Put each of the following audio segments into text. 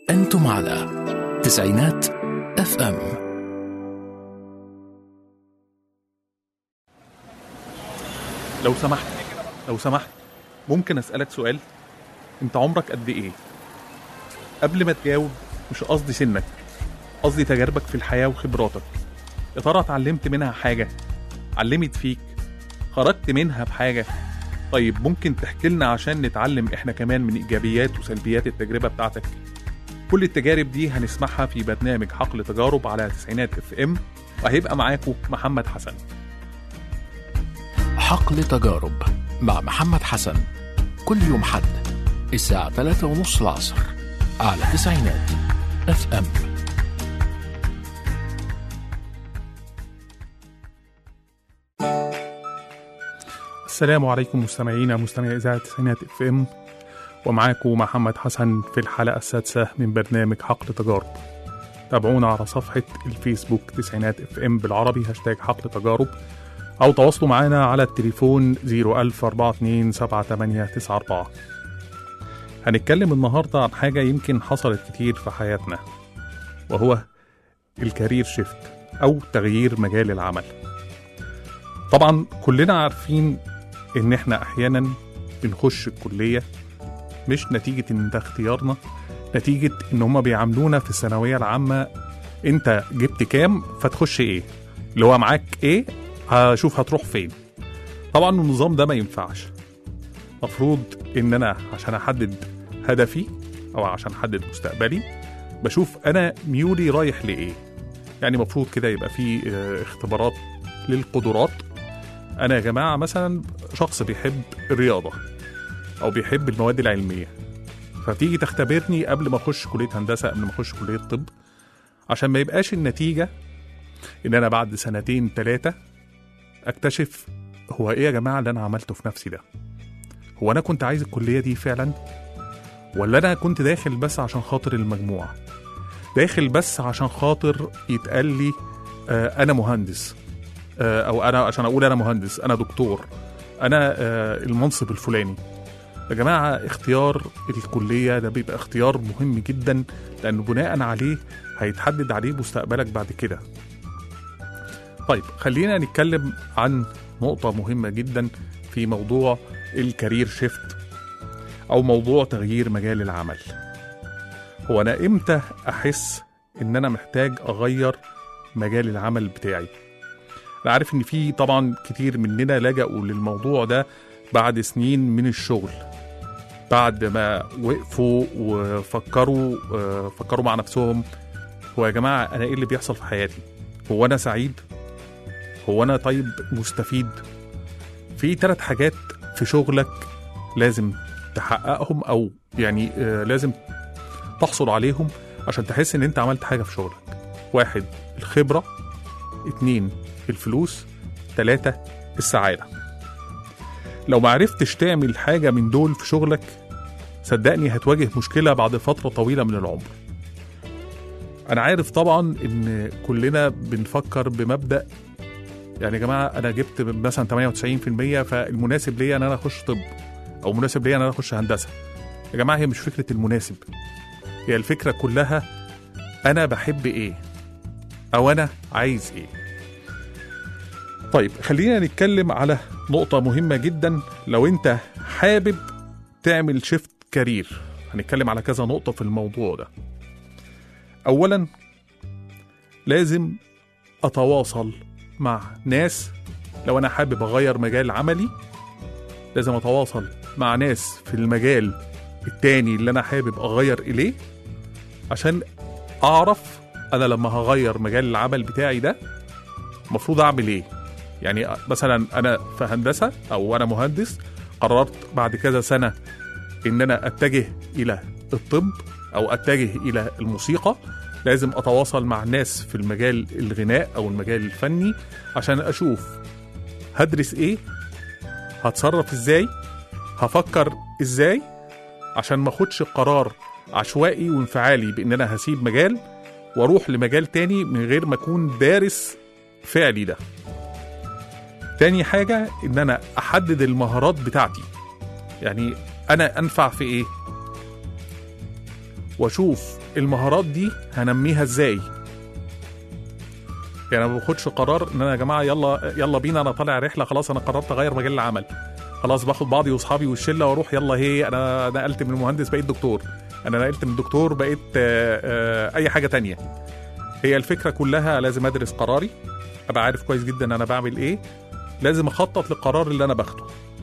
أنتم على تسعينات اف ام لو سمحت لو سمحت ممكن اسالك سؤال انت عمرك قد ايه قبل ما تجاوب مش قصدي سنك قصدي تجاربك في الحياه وخبراتك يا ترى اتعلمت منها حاجه علمت فيك خرجت منها بحاجه طيب ممكن تحكي لنا عشان نتعلم احنا كمان من ايجابيات وسلبيات التجربه بتاعتك كل التجارب دي هنسمعها في برنامج حقل تجارب على تسعينات اف ام وهيبقى معاكم محمد حسن حقل تجارب مع محمد حسن كل يوم حد الساعة ثلاثة ونص العصر على تسعينات اف ام السلام عليكم مستمعينا مستمعي اذاعه تسعينات اف ام ومعاكم محمد حسن في الحلقه السادسه من برنامج حقل تجارب تابعونا على صفحه الفيسبوك تسعينات اف ام بالعربي هاشتاج حقل تجارب او تواصلوا معنا على التليفون 010427894 هنتكلم النهارده عن حاجه يمكن حصلت كتير في حياتنا وهو الكارير شيفت او تغيير مجال العمل طبعا كلنا عارفين ان احنا احيانا بنخش الكليه مش نتيجه ان ده اختيارنا نتيجه ان هما بيعاملونا في الثانويه العامه انت جبت كام فتخش ايه اللي هو معاك ايه هشوف هتروح فين طبعا النظام ده ما ينفعش مفروض ان انا عشان احدد هدفي او عشان احدد مستقبلي بشوف انا ميولي رايح لايه يعني مفروض كده يبقى في آه، اختبارات للقدرات انا يا جماعه مثلا شخص بيحب الرياضه او بيحب المواد العلميه فتيجي تختبرني قبل ما اخش كليه هندسه قبل ما اخش كليه طب عشان ما يبقاش النتيجه ان انا بعد سنتين ثلاثه اكتشف هو ايه يا جماعه اللي انا عملته في نفسي ده هو انا كنت عايز الكليه دي فعلا ولا انا كنت داخل بس عشان خاطر المجموع داخل بس عشان خاطر يتقال لي آه انا مهندس آه او انا عشان اقول انا مهندس انا دكتور انا آه المنصب الفلاني يا جماعه اختيار الكليه ده بيبقى اختيار مهم جدا لانه بناء عليه هيتحدد عليه مستقبلك بعد كده طيب خلينا نتكلم عن نقطة مهمة جدا في موضوع الكارير شيفت أو موضوع تغيير مجال العمل هو أنا إمتى أحس إن أنا محتاج أغير مجال العمل بتاعي أنا عارف إن في طبعا كتير مننا لجأوا للموضوع ده بعد سنين من الشغل بعد ما وقفوا وفكروا آه، فكروا مع نفسهم هو يا جماعة أنا إيه اللي بيحصل في حياتي هو أنا سعيد هو انا طيب مستفيد في ثلاث حاجات في شغلك لازم تحققهم او يعني آه، لازم تحصل عليهم عشان تحس ان انت عملت حاجه في شغلك واحد الخبره اتنين الفلوس تلاتة السعاده لو معرفتش تعمل حاجه من دول في شغلك صدقني هتواجه مشكله بعد فتره طويله من العمر انا عارف طبعا ان كلنا بنفكر بمبدا يعني يا جماعه انا جبت مثلا 98% فالمناسب ليا ان انا اخش طب او مناسب ليا ان انا اخش هندسه يا جماعه هي مش فكره المناسب هي الفكره كلها انا بحب ايه او انا عايز ايه طيب خلينا نتكلم على نقطة مهمة جدا لو انت حابب تعمل شيفت كارير هنتكلم على كذا نقطة في الموضوع ده اولا لازم اتواصل مع ناس لو انا حابب اغير مجال عملي لازم اتواصل مع ناس في المجال التاني اللي انا حابب اغير اليه عشان اعرف انا لما هغير مجال العمل بتاعي ده المفروض اعمل ايه يعني مثلا انا في هندسه او انا مهندس قررت بعد كذا سنه ان انا اتجه الى الطب او اتجه الى الموسيقى لازم اتواصل مع ناس في المجال الغناء او المجال الفني عشان اشوف هدرس ايه هتصرف ازاي هفكر ازاي عشان ما اخدش قرار عشوائي وانفعالي بان انا هسيب مجال واروح لمجال تاني من غير ما اكون دارس فعلي ده تاني حاجة ان انا احدد المهارات بتاعتي يعني انا انفع في ايه واشوف المهارات دي هنميها ازاي يعني أنا ما باخدش قرار ان انا يا جماعه يلا يلا بينا انا طالع رحله خلاص انا قررت اغير مجال العمل خلاص باخد بعضي واصحابي والشله واروح يلا هي انا نقلت من مهندس بقيت دكتور انا نقلت من دكتور بقيت آه، آه، اي حاجه تانية هي الفكره كلها لازم ادرس قراري ابقى عارف كويس جدا انا بعمل ايه لازم اخطط للقرار اللي انا باخده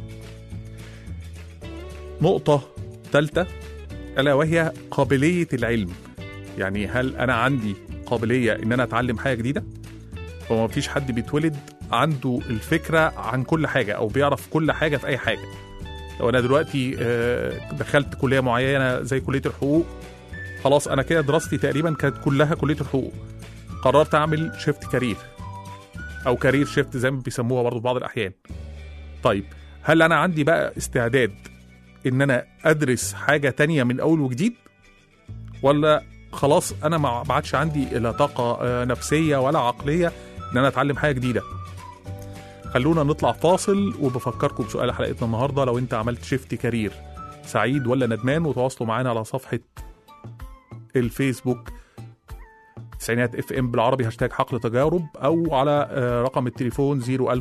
نقطه ثالثه الا وهي قابليه العلم يعني هل انا عندي قابليه ان انا اتعلم حاجه جديده هو ما فيش حد بيتولد عنده الفكره عن كل حاجه او بيعرف كل حاجه في اي حاجه لو انا دلوقتي آه، دخلت كليه معينه زي كليه الحقوق خلاص انا كده دراستي تقريبا كانت كلها كليه الحقوق قررت اعمل شيفت كارير او كارير شيفت زي ما بيسموها برضه في بعض الاحيان طيب هل انا عندي بقى استعداد ان انا ادرس حاجه تانية من اول وجديد ولا خلاص انا ما ما عادش عندي لا طاقه آه، نفسيه ولا عقليه ان انا اتعلم حاجه جديده خلونا نطلع فاصل وبفكركم بسؤال حلقتنا النهارده لو انت عملت شيفت كارير سعيد ولا ندمان وتواصلوا معانا على صفحه الفيسبوك تسعينات اف ام بالعربي هاشتاج حقل تجارب او على آه، رقم التليفون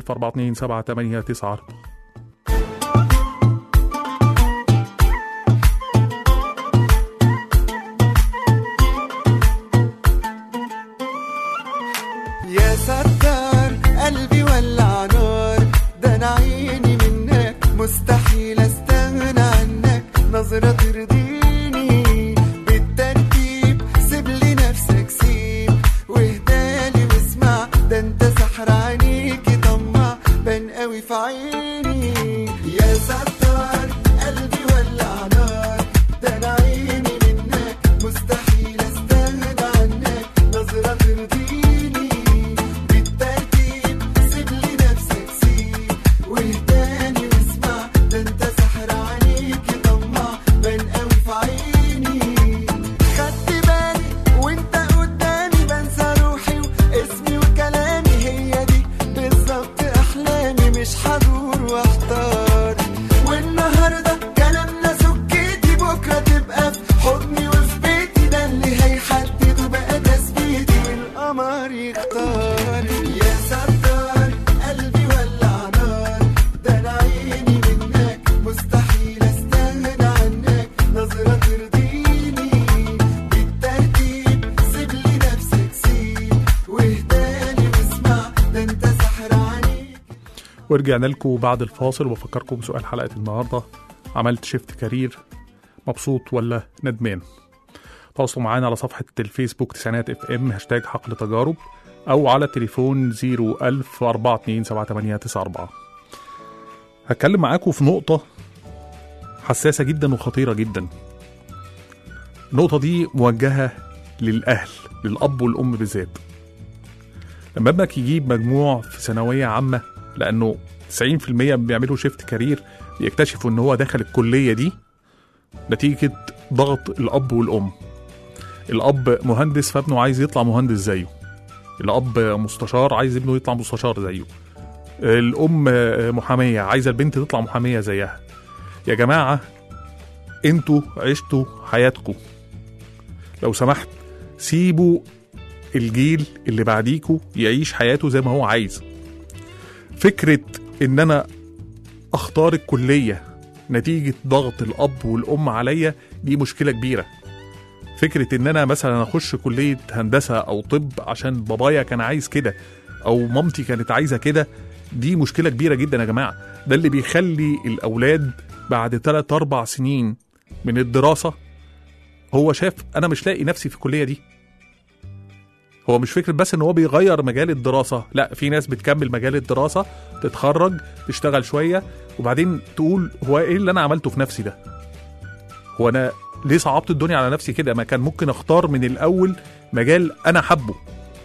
014278994 يا ستار قلبي ولع نار ده انا عيني منك مستحيل استغنى عنك نظرة ترضيني بالترتيب سيب لي نفسك سيب واهدالي واسمع ده انت سحر عينيكي طمع بان قوي في عيني يا ستار قلبي ولع نار ده انا عيني منك مستحيل استغنى عنك نظرة ترضيني بالترتيب سيب لي نفسك سيب واهداني واسمع ده انت سحر عليكي طمع بان قوي في عيني خدت بالي وانت قدامي بنسى روحي واسمي وكلامي هي دي بالظبط احلامي مش هدور واحتار والنهارده كلامنا سكتي بكره تبقى في حضني وفي بيتي ده اللي هيحدد بقى تثبيتي والقمر يختار يا ستار قلبي ولع نار ده انا عيني منك مستحيل استغنى عنك نظرة ترضيني بالترتيب سيب لي نفسك سيب واهداني واسمع ده انت سحر عليك ورجعنا لكم بعد الفاصل وبفكركم بسؤال حلقه النهارده عملت شيفت كارير مبسوط ولا ندمان تواصلوا معانا على صفحة الفيسبوك تسعينات اف ام هاشتاج حقل تجارب أو على تليفون 01000 427 هتكلم معاكم في نقطة حساسة جدا وخطيرة جدا النقطة دي موجهة للأهل للأب والأم بالذات لما ابنك يجيب مجموع في ثانوية عامة لأنه 90% بيعملوا شيفت كارير بيكتشفوا إن هو دخل الكلية دي نتيجة ضغط الأب والأم الأب مهندس فابنه عايز يطلع مهندس زيه الأب مستشار عايز ابنه يطلع مستشار زيه الأم محامية عايزة البنت تطلع محامية زيها يا جماعة انتوا عشتوا حياتكم لو سمحت سيبوا الجيل اللي بعديكوا يعيش حياته زي ما هو عايز فكرة ان انا اختار الكلية نتيجة ضغط الاب والام عليا دي مشكلة كبيرة فكرة ان انا مثلا اخش كلية هندسة او طب عشان بابايا كان عايز كده او مامتي كانت عايزة كده دي مشكلة كبيرة جدا يا جماعة ده اللي بيخلي الاولاد بعد 3 4 سنين من الدراسة هو شاف انا مش لاقي نفسي في الكلية دي هو مش فكرة بس ان هو بيغير مجال الدراسة لا في ناس بتكمل مجال الدراسة تتخرج تشتغل شوية وبعدين تقول هو ايه اللي انا عملته في نفسي ده هو انا ليه صعبت الدنيا على نفسي كده ما كان ممكن اختار من الاول مجال انا حبه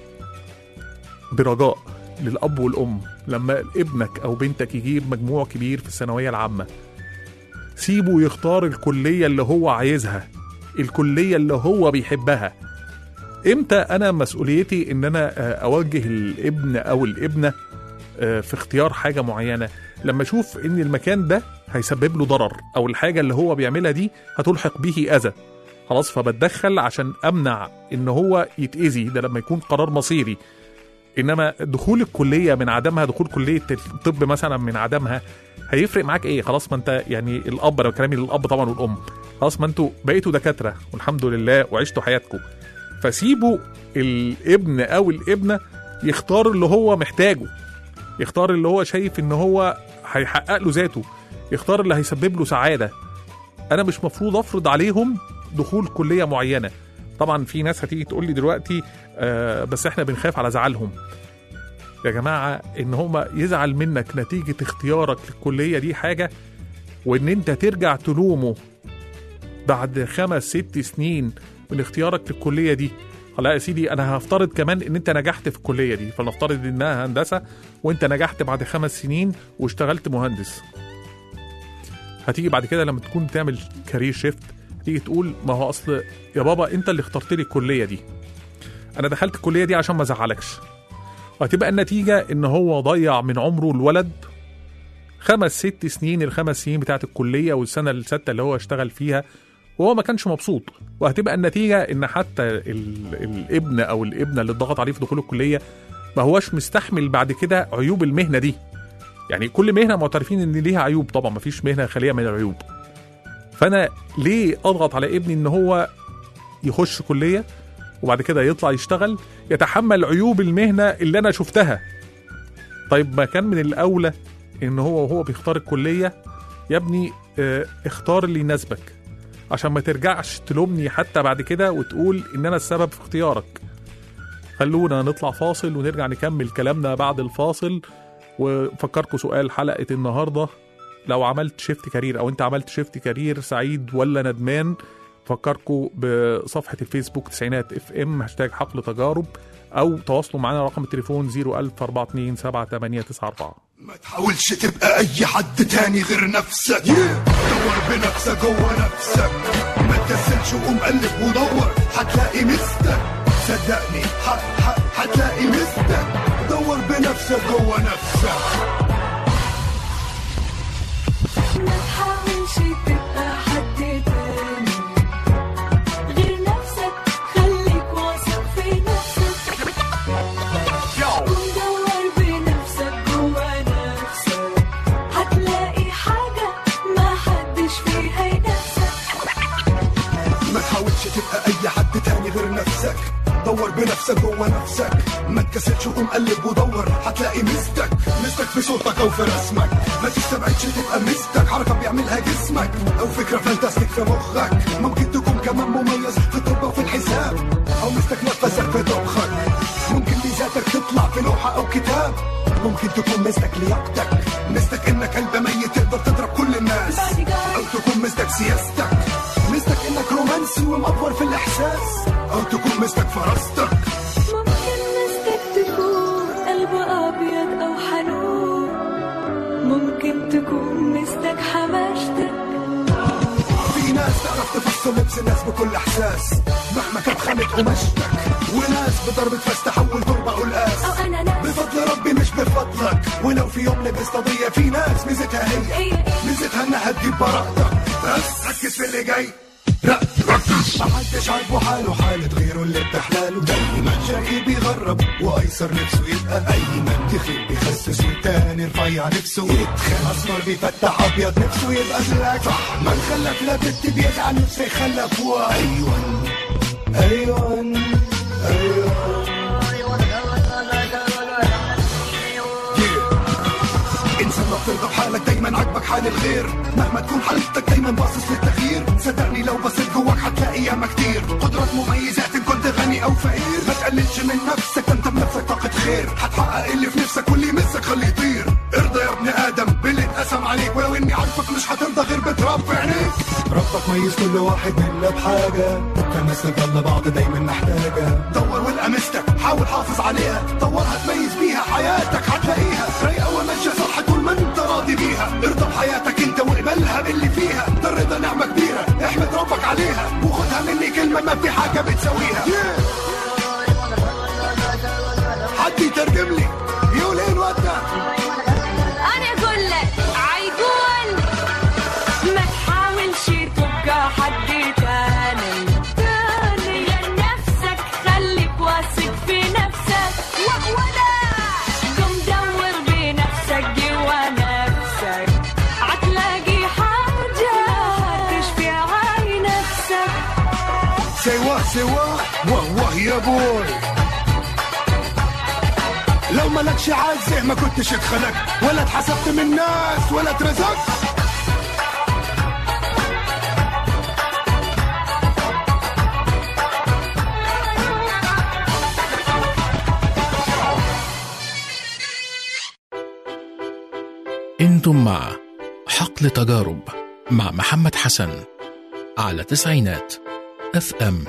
برجاء للاب والام لما ابنك او بنتك يجيب مجموع كبير في الثانويه العامه سيبه يختار الكليه اللي هو عايزها الكليه اللي هو بيحبها امتى انا مسؤوليتي ان انا آه، اوجه الابن او الابنه آه، في اختيار حاجه معينه لما اشوف ان المكان ده هيسبب له ضرر او الحاجه اللي هو بيعملها دي هتلحق به اذى خلاص فبتدخل عشان امنع ان هو يتاذي ده لما يكون قرار مصيري انما دخول الكليه من عدمها دخول كليه الطب مثلا من عدمها هيفرق معاك ايه خلاص ما انت يعني الاب انا كلامي للاب طبعا والام خلاص ما انتوا بقيتوا دكاتره والحمد لله وعشتوا حياتكم فسيبوا الابن او الابنه يختار اللي هو محتاجه يختار اللي هو شايف ان هو هيحقق له ذاته يختار اللي هيسبب له سعاده انا مش مفروض افرض عليهم دخول كليه معينه طبعا في ناس هتيجي تقول لي دلوقتي آه بس احنا بنخاف على زعلهم يا جماعه ان هم يزعل منك نتيجه اختيارك للكليه دي حاجه وان انت ترجع تلومه بعد خمس ست سنين من اختيارك للكليه دي خلاص يا سيدي انا هفترض كمان ان انت نجحت في الكليه دي فلنفترض انها هندسه وانت نجحت بعد خمس سنين واشتغلت مهندس هتيجي بعد كده لما تكون تعمل كارير شيفت تيجي تقول ما هو اصل يا بابا انت اللي اخترت لي الكليه دي انا دخلت الكليه دي عشان ما ازعلكش وهتبقى النتيجه ان هو ضيع من عمره الولد خمس ست سنين الخمس سنين بتاعت الكليه والسنه السادسه اللي هو اشتغل فيها وهو ما كانش مبسوط وهتبقى النتيجه ان حتى ال- الابن او الابنه اللي اتضغط عليه في دخول الكليه ما هوش مستحمل بعد كده عيوب المهنه دي يعني كل مهنه معترفين ان ليها عيوب طبعا ما فيش مهنه خاليه من العيوب فانا ليه اضغط على ابني ان هو يخش كليه وبعد كده يطلع يشتغل يتحمل عيوب المهنه اللي انا شفتها طيب ما كان من الاولى ان هو وهو بيختار الكليه يا ابني اه اختار اللي يناسبك عشان ما ترجعش تلومني حتى بعد كده وتقول ان انا السبب في اختيارك خلونا نطلع فاصل ونرجع نكمل كلامنا بعد الفاصل وفكركم سؤال حلقة النهاردة لو عملت شيفت كارير او انت عملت شيفت كارير سعيد ولا ندمان فكركم بصفحة الفيسبوك تسعينات اف ام هاشتاج حقل تجارب او تواصلوا معنا رقم التليفون 01042 ما تحاولش تبقى اي حد تاني غير نفسك دور بنفسك جوه نفسك ما تكسلش وقوم قلب ودور هتلاقي مستك صدقني ح- ح- هتلاقي مستك دور بنفسك جوه نفسك ما تحاولش تبقى حد تاني غير نفسك خليك واثق في نفسك ودور بنفسك جوا نفسك هتلاقي حاجة ما حدش فيها ينافسك ما تحاولش تبقى اي حد تاني غير نفسك دور بنفسك جوه نفسك ما تكسلش وقوم قلب ودور هتلاقي مستك مستك في صوتك او في رسمك ما تستبعدش تبقى مستك حركه بيعملها جسمك او فكره فانتاستيك في مخك ممكن تكون كمان مميز في الطب وفي الحساب او مستك نفسك في طبخك ممكن ميزاتك تطلع في لوحه او كتاب ممكن تكون مستك لياقتك مستك انك قلب ميت تقدر تضرب كل الناس او تكون مستك سياستك مستك انك رومانسي ومأفور في الاحساس او تكون مستك فراستك ممكن مستك تكون قلب أبيض أو حنون ممكن تكون مستك حماشتك في ناس تعرف تفصل لبس الناس بكل احساس مهما كانت خانت قماشتك وناس بضربة فاس تحول تربة قلقاس أو أنا ناس بفضل ربي مش بفضلك ولو في يوم لبست قضية في ناس ميزتها هي هي إيه؟ ميزتها انها تجيب براءتك بس ركز في اللي جاي لا ركز محدش عاجبه حاله حالة غيره اللي بتحلاله دايما شقي بيغرب وايسر نفسه يبقى ايمن تخيل بيخسس والتاني رفيع نفسه يتخن اسمر بيفتح ابيض نفسه يبقى بلاك صح ما نخلف لا بنت بيزعل نفسه يخلف وايون ايون ايون انسان ما بترضى بحالك دايما عاجبك حال الغير مهما تكون حالتك دايما باصص للتغيير صدقني لو بصيت جواك هتلاقي ياما كتير قدرات مميزات ان كنت غني او فقير ما تقللش من نفسك ده انت بنفسك طاقة خير هتحقق اللي في نفسك واللي يمسك خليه يطير ارضى يا ابن ادم باللي اتقسم عليك ولو اني عارفك مش هترضى غير بتراب في عينيك ربك ميز كل واحد منا بحاجة فالناس تضل بعض دايما محتاجة دور والقى مستك حاول حافظ عليها دورها تميز بيها حياتك هتلاقيها رايقة وماشية صح طول ما انت راضي بيها ارضى بحياتك انت واقبلها باللي فيها ده الرضا نعمة كبيرة احمد ربك عليها وخدها مني كلمة ما في حاجة بتساويها حد يترجم لي يقول ايه الواد ده أنا أقول لك عيقول ما تحاولش تبقى حد تاني سوا سوا واه واه يا بوي لو ملكش عزة ما كنتش اتخلقت ولا اتحسبت من الناس ولا اترزقت انتم مع حقل تجارب مع محمد حسن على تسعينات اف ام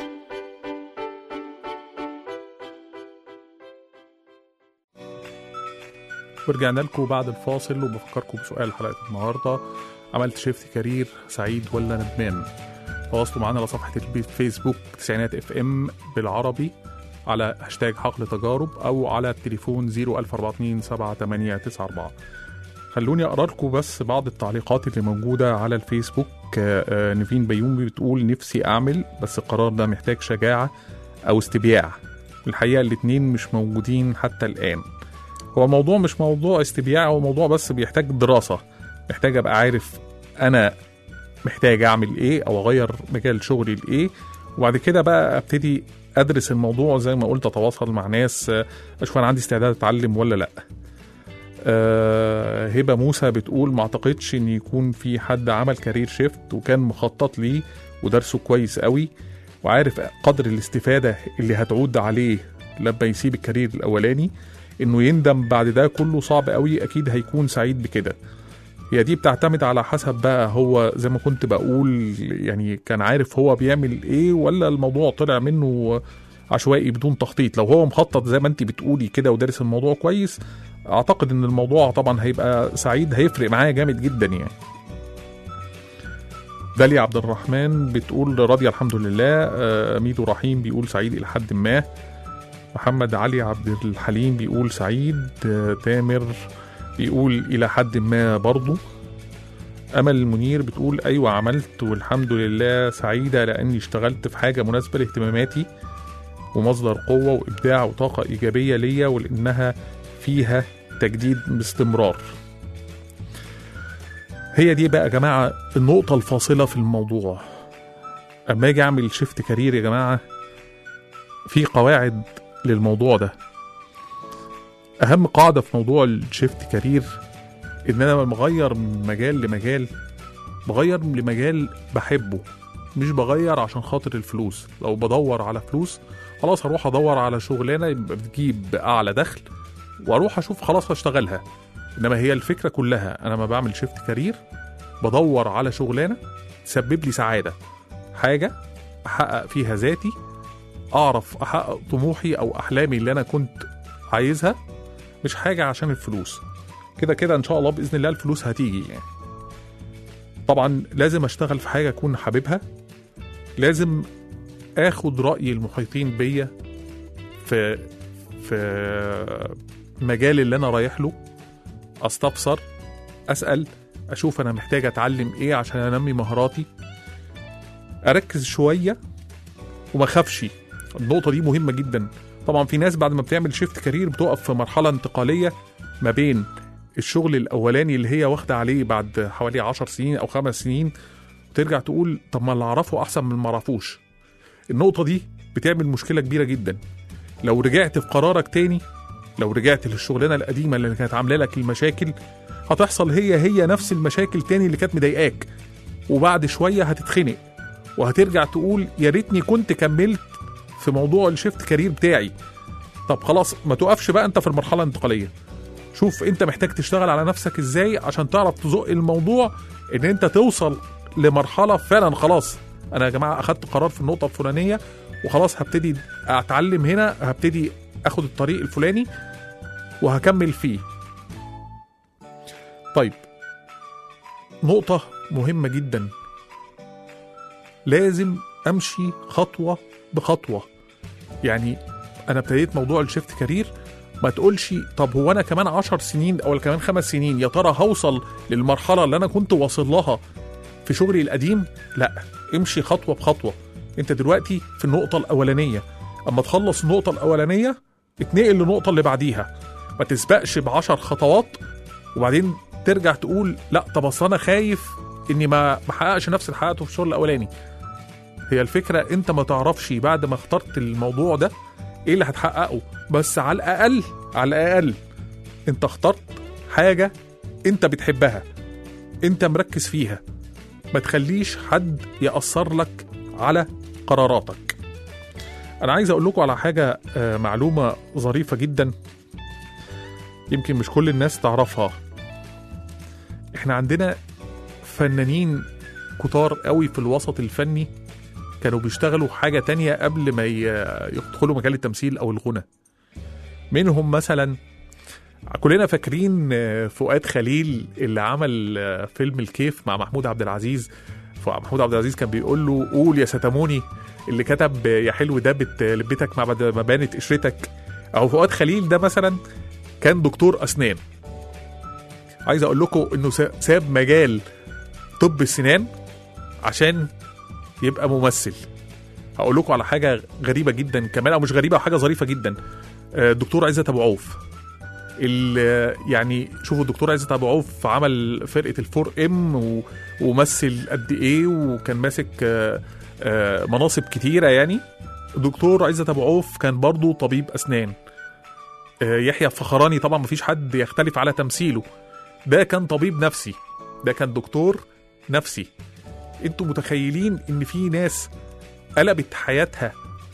ورجعنا لكم بعد الفاصل وبفكركم بسؤال حلقة النهاردة عملت شيفت كارير سعيد ولا ندمان تواصلوا معنا على صفحة الفيسبوك تسعينات اف ام بالعربي على هاشتاج حقل تجارب أو على التليفون 01427 خلوني أقرأ لكم بس بعض التعليقات اللي موجودة على الفيسبوك آه، آه، نيفين بيومي بتقول نفسي أعمل بس القرار ده محتاج شجاعة أو استبياع الحقيقة الاتنين مش موجودين حتى الآن هو الموضوع مش موضوع استبياع هو موضوع بس بيحتاج دراسة محتاج أبقى عارف أنا محتاج أعمل إيه أو أغير مجال شغلي لإيه وبعد كده بقى أبتدي أدرس الموضوع زي ما قلت أتواصل مع ناس آه، أشوف أنا عندي استعداد أتعلم ولا لأ آه، هبه موسى بتقول ما اعتقدش ان يكون في حد عمل كارير شيفت وكان مخطط ليه ودرسه كويس قوي وعارف قدر الاستفاده اللي هتعود عليه لما يسيب الكارير الاولاني انه يندم بعد ده كله صعب قوي اكيد هيكون سعيد بكده هي دي بتعتمد على حسب بقى هو زي ما كنت بقول يعني كان عارف هو بيعمل ايه ولا الموضوع طلع منه عشوائي بدون تخطيط لو هو مخطط زي ما انت بتقولي كده ودارس الموضوع كويس اعتقد ان الموضوع طبعا هيبقى سعيد هيفرق معايا جامد جدا يعني داليا عبد الرحمن بتقول راضية الحمد لله آه، ميدو رحيم بيقول سعيد إلى حد ما محمد علي عبد الحليم بيقول سعيد آه، تامر بيقول إلى حد ما برضه أمل المنير بتقول أيوة عملت والحمد لله سعيدة لأني اشتغلت في حاجة مناسبة لاهتماماتي ومصدر قوة وإبداع وطاقة إيجابية ليا ولأنها فيها تجديد باستمرار هي دي بقى يا جماعة النقطة الفاصلة في الموضوع أما أجي أعمل شيفت كارير يا جماعة في قواعد للموضوع ده أهم قاعدة في موضوع الشيفت كارير إن أنا لما بغير من مجال لمجال بغير لمجال بحبه مش بغير عشان خاطر الفلوس لو بدور على فلوس خلاص هروح ادور على شغلانه يبقى بتجيب اعلى دخل واروح اشوف خلاص هشتغلها انما هي الفكره كلها انا لما بعمل شيفت كارير بدور على شغلانه تسبب لي سعاده حاجه احقق فيها ذاتي اعرف احقق طموحي او احلامي اللي انا كنت عايزها مش حاجه عشان الفلوس كده كده ان شاء الله باذن الله الفلوس هتيجي يعني طبعا لازم اشتغل في حاجه اكون حاببها لازم اخد راي المحيطين بيا في في مجال اللي انا رايح له استفسر اسال اشوف انا محتاج اتعلم ايه عشان انمي مهاراتي اركز شويه وما اخافش النقطه دي مهمه جدا طبعا في ناس بعد ما بتعمل شيفت كارير بتقف في مرحله انتقاليه ما بين الشغل الاولاني اللي هي واخده عليه بعد حوالي 10 سنين او خمس سنين وترجع تقول طب ما اللي اعرفه احسن من ما اعرفوش النقطه دي بتعمل مشكله كبيره جدا لو رجعت في قرارك تاني لو رجعت للشغلانه القديمه اللي كانت عامله لك المشاكل هتحصل هي هي نفس المشاكل تاني اللي كانت مضايقاك وبعد شويه هتتخنق وهترجع تقول يا ريتني كنت كملت في موضوع الشيفت كارير بتاعي طب خلاص ما تقفش بقى انت في المرحله الانتقاليه شوف انت محتاج تشتغل على نفسك ازاي عشان تعرف تزق الموضوع ان انت توصل لمرحله فعلا خلاص انا يا جماعه اخدت قرار في النقطه الفلانيه وخلاص هبتدي اتعلم هنا هبتدي اخد الطريق الفلاني وهكمل فيه طيب نقطة مهمة جدا لازم امشي خطوة بخطوة يعني انا ابتديت موضوع الشيفت كارير ما تقولش طب هو انا كمان عشر سنين او كمان خمس سنين يا ترى هوصل للمرحلة اللي انا كنت واصل لها في شغلي القديم لا امشي خطوة بخطوة انت دلوقتي في النقطة الاولانية اما تخلص النقطة الاولانية اتنقل للنقطة اللي بعديها ما تسبقش بعشر خطوات وبعدين ترجع تقول لا طب اصل انا خايف اني ما ما احققش نفس اللي حققته في الشغل الاولاني هي الفكره انت ما تعرفش بعد ما اخترت الموضوع ده ايه اللي هتحققه بس على الاقل على الاقل انت اخترت حاجه انت بتحبها انت مركز فيها ما تخليش حد يأثر لك على قراراتك انا عايز اقول لكم على حاجه آه، معلومه ظريفه جدا يمكن مش كل الناس تعرفها احنا عندنا فنانين كتار قوي في الوسط الفني كانوا بيشتغلوا حاجة تانية قبل ما ي- يدخلوا مجال التمثيل أو الغنى منهم مثلا كلنا فاكرين آه، فؤاد خليل اللي عمل آه، فيلم الكيف مع محمود عبد العزيز فمحمود عبد العزيز كان بيقول له قول يا ستموني اللي كتب آه، يا حلو دابت آه، لبتك مع بعد ما بانت قشرتك أو فؤاد خليل ده مثلا كان دكتور أسنان عايز أقول لكم إنه سا- ساب مجال طب السنان عشان يبقى ممثل هقول لكم على حاجه غريبه جدا كمان او مش غريبه حاجه ظريفه جدا آه، الدكتور عزت ابو عوف ال- يعني شوفوا الدكتور عزت ابو عوف عمل فرقه الفور ام و- ومثل قد ايه وكان ماسك آه، آه، مناصب كتيره يعني الدكتور عزت ابو عوف كان برضه طبيب اسنان آه، يحيى فخراني طبعا مفيش حد يختلف على تمثيله ده كان طبيب نفسي ده كان دكتور نفسي انتوا متخيلين ان في ناس قلبت حياتها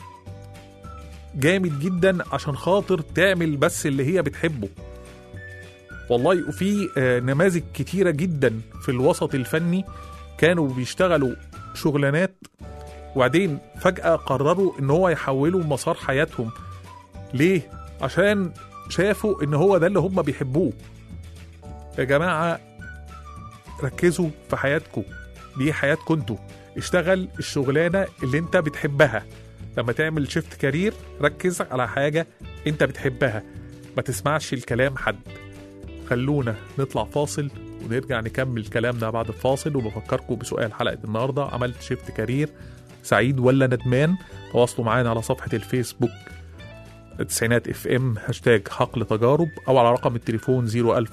جامد جدا عشان خاطر تعمل بس اللي هي بتحبه والله وفي آه، نماذج كتيرة جدا في الوسط الفني كانوا بيشتغلوا شغلانات وبعدين فجأة قرروا ان هو يحولوا مسار حياتهم ليه؟ عشان شافوا ان هو ده اللي هم بيحبوه يا جماعة ركزوا في حياتكم دي حياتكم انتوا اشتغل الشغلانه اللي انت بتحبها لما تعمل شيفت كارير ركز على حاجه انت بتحبها ما تسمعش الكلام حد خلونا نطلع فاصل ونرجع نكمل كلامنا بعد الفاصل وبفكركم بسؤال حلقه النهارده عملت شيفت كارير سعيد ولا ندمان تواصلوا معانا على صفحه الفيسبوك تسعينات اف ام هاشتاج حقل تجارب او على رقم التليفون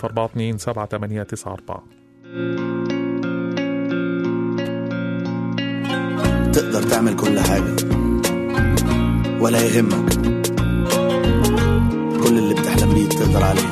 01042 تقدر تعمل كل حاجة ولا يهمك كل اللي بتحلم بيه تقدر عليه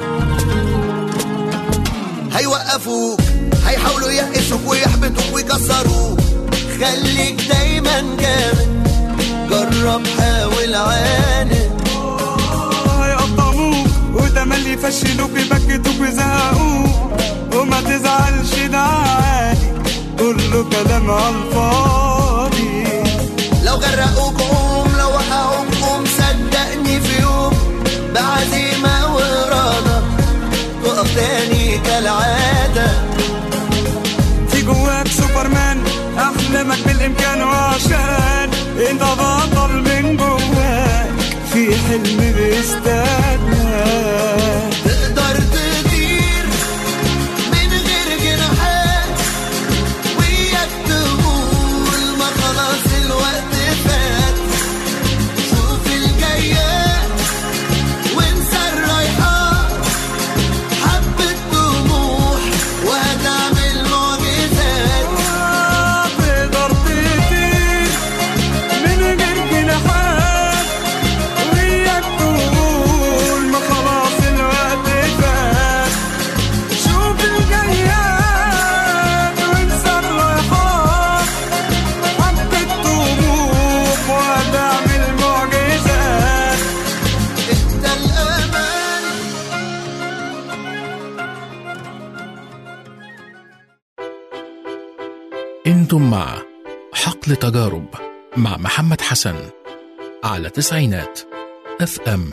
هيوقفوك هيحاولوا يقسوك ويحبطوك ويكسروك خليك دايما جامد جرب حاول عاند هيقطعوك وتملي يفشلوك يبكتوك ويزهقوك وما تزعلش ده عادي كله كلام على الفاضي لو غرقوك قوم لو وقعوك قوم صدقني في يوم بعزيمة وإرادة تقف تاني كالعادة في جواك سوبرمان احلامك بالامكان وعشان انت بطل من جواك في حلم بيستناك تقدر تطير من غير جناحات وياك تقول ما خلاص الوقت فات شوف الجايات وانسى الرايحات حبة طموح وهتعمل معجزات تقدر تطير من غير جناحات وياك تقول ما خلاص الوقت فات شوف الجياد وانسى الرايحات حبة طموح وهتعمل معجزات انت الأمان انتم مع حقل تجارب مع محمد حسن على تسعينات اف ام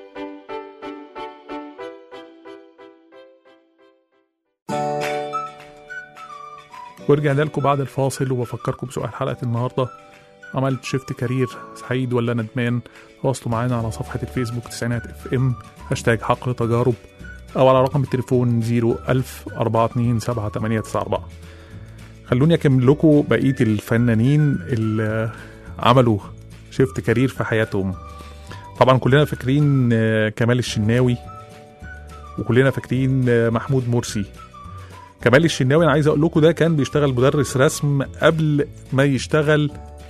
ورجعنا لكم بعد الفاصل وبفكركم بسؤال حلقة النهاردة عملت شيفت كارير سعيد ولا ندمان تواصلوا معانا على صفحة الفيسبوك تسعينات اف ام هاشتاج حقل تجارب أو على رقم التليفون 01000 427 خلوني أكمل لكم بقية الفنانين اللي عملوا شيفت كارير في حياتهم طبعا كلنا فاكرين آه، كمال الشناوي وكلنا فاكرين آه، محمود مرسي كمال الشناوي انا عايز اقول لكم ده كان بيشتغل مدرس رسم قبل ما يشتغل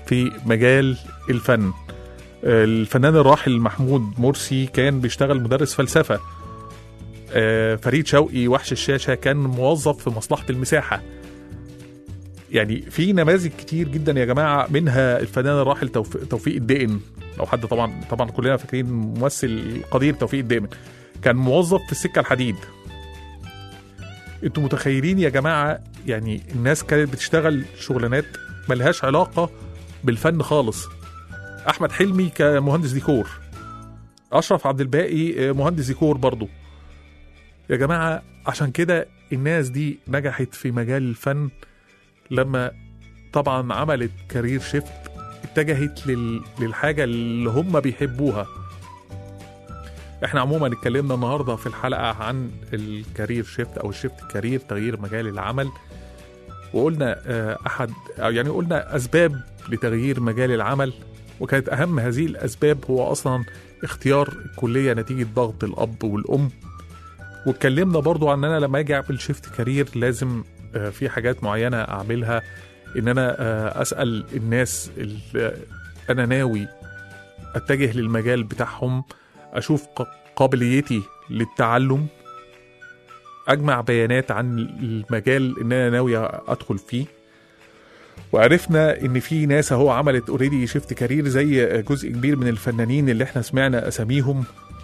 في مجال الفن آه، الفنان الراحل محمود مرسي كان بيشتغل مدرس فلسفة آه، فريد شوقي وحش الشاشة كان موظف في مصلحة المساحة يعني في نماذج كتير جدا يا جماعة منها الفنان الراحل توف- توفيق الدقن لو حد طبعا طبعا كلنا فاكرين ممثل قدير توفيق الدقن كان موظف في السكة الحديد انتوا متخيلين يا جماعة يعني الناس كانت بتشتغل شغلانات ملهاش علاقة بالفن خالص احمد حلمي كمهندس ديكور اشرف عبد الباقي آه، مهندس ديكور برضو يا جماعه عشان كده الناس دي نجحت في مجال الفن لما طبعا عملت كارير شيفت اتجهت لل... للحاجه اللي هم بيحبوها احنا عموما اتكلمنا النهارده في الحلقه عن الكارير شيفت او الشيفت كارير تغيير مجال العمل وقلنا آه، احد أو يعني قلنا اسباب لتغيير مجال العمل وكانت اهم هذه الاسباب هو اصلا اختيار الكليه نتيجه ضغط الاب والام واتكلمنا برضو عن ان انا لما اجي اعمل شيفت كارير لازم آه، في حاجات معينه اعملها ان انا آه، اسال الناس اللي انا ناوي اتجه للمجال بتاعهم اشوف ق- قابليتي للتعلم اجمع بيانات عن المجال ان انا ناوي ادخل فيه وعرفنا ان في ناس اهو عملت اوريدي شيفت كارير زي جزء كبير من الفنانين اللي احنا سمعنا اساميهم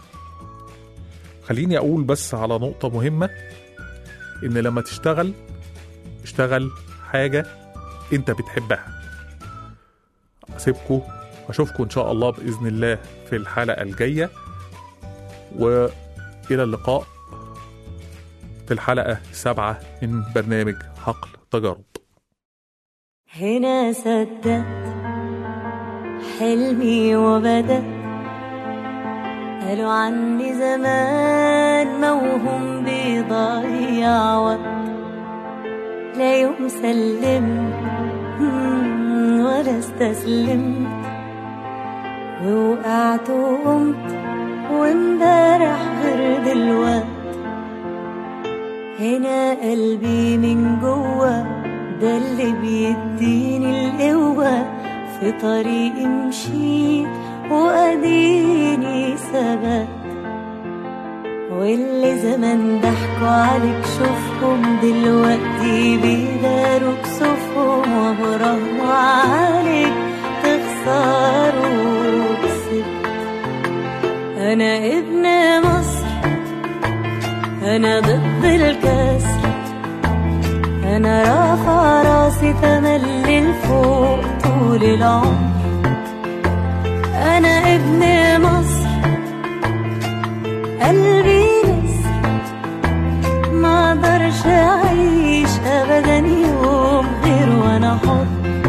خليني اقول بس على نقطة مهمة ان لما تشتغل اشتغل حاجة انت بتحبها اسيبكم واشوفكم ان شاء الله باذن الله في الحلقة الجاية والى اللقاء في الحلقة سبعة من برنامج حقل تجارب هنا صدقت حلمي وبدأ قالوا عني زمان موهوم بيضيع وقت لا يوم سلمت مم، ولا استسلمت ووقعت وقمت وامبارح غير دلوقت هنا قلبي من جوه ده اللي بيديني القوة في طريقي مشيت وأديني ثبات واللي زمان ضحكوا عليك شوفهم دلوقتي بيداروا كسوفهم وبرغم عليك تخسروا كسبت أنا ابن مصر أنا ضد الكسر أنا رافع راسي تملي لفوق طول العمر أنا ابن مصر قلبي نسر ما اقدرش أعيش أبدا يوم غير وأنا حر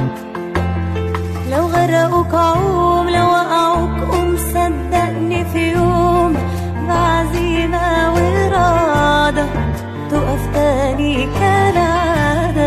لو غرقوك عوم لو وقعوك قوم صدقني في يوم بعزيمة وإرادة تقف تاني كالعادة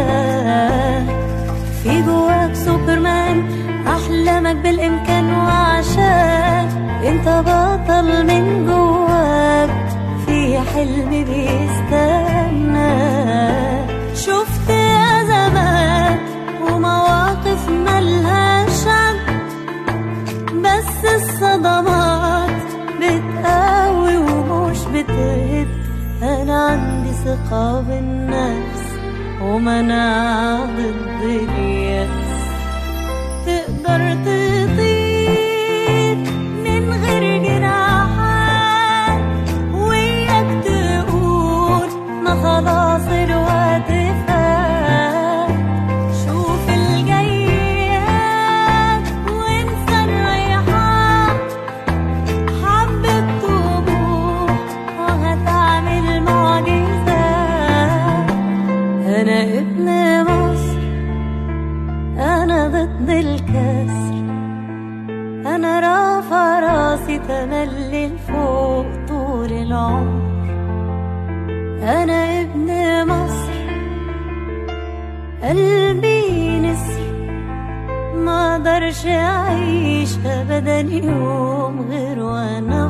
في جواك سوبرمان أحلامك بالإمكان وعشان انت بطل من جواك في حلم بيستنى شفت أزمات ومواقف ملهاش عد بس الصدمات بتقوي ومش بتهد انا عندي ثقة بالنفس ومناعة ضد اليأس تقدر تطير من غير جناحات وياك تقول ما خلاص الوقت فات شوف الجيات وانسى الريحان حبة طموح وهتعمل معجزات أنا ابن مصر أنا ضد الكسر أنا رافع راسي تملي لفوق طول العمر أنا ابن مصر قلبي نسر ما اقدرش اعيش ابدا يوم غير وانا